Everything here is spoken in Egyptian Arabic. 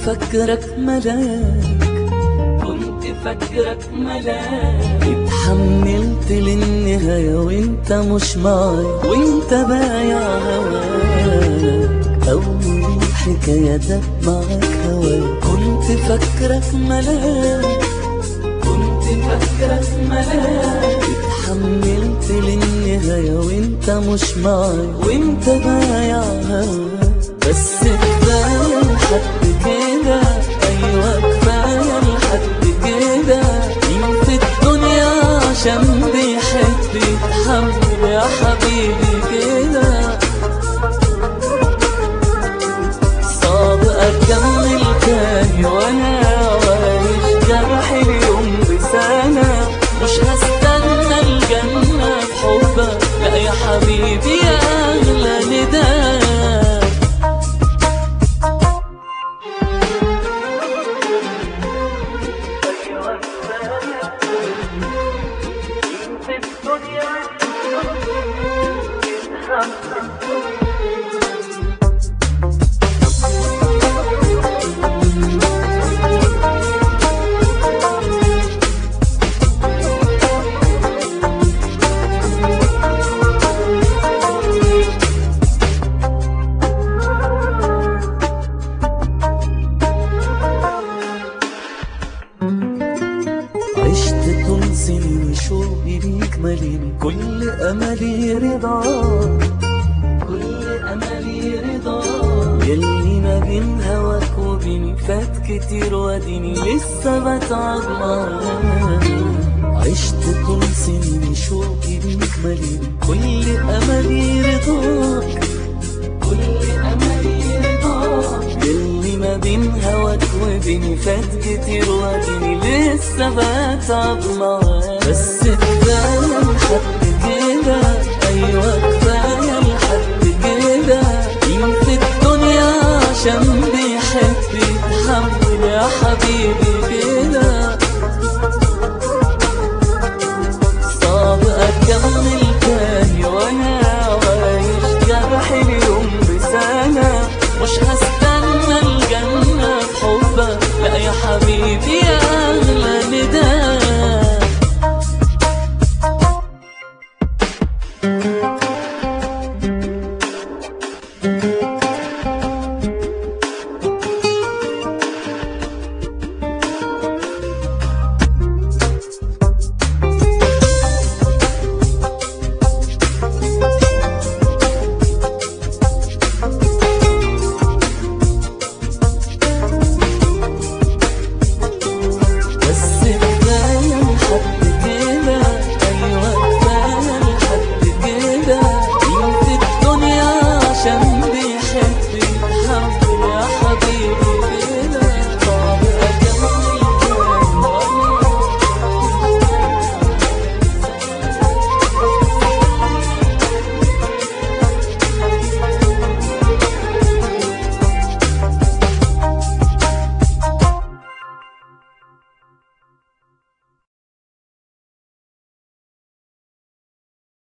فاكرك ملاك كنت فاكرك ملاك اتحملت للنهاية وانت مش معاي وانت بايع هواك أول حكايتك معاك هواك كنت فاكرك ملاك كنت فاكرك ملاك اتحملت للنهاية وانت مش معاي وانت بايع هواك بس كفاية لحد كده أيوة كفاية لحد كده مين في الدنيا عشان بيحب يتحمل يا حبيبي كده صعب أكمل تاني وأنا عايش جرحي اليوم بسنة مش هستنى الجنة في حبك لا يا حبيبي يا أغلى نداك عشت طول سنين شوقي ليك مليني كل املي رضاك كل أملي رضاك يلي ما بين هواك وبيني فات كتير واديني لسه بتعب معاك عشت طول سنين شوقي ليك مليني كل املي رضاك كل أملي رضاك يلي ما بين هواك وبيني فات كتير واديني لسه بتعب معاك بس كفاية لحد كده أيوة كفاية لحد كده مين في الدنيا عشان بيحب يتحمل يا حبيبي كده صعب أكمل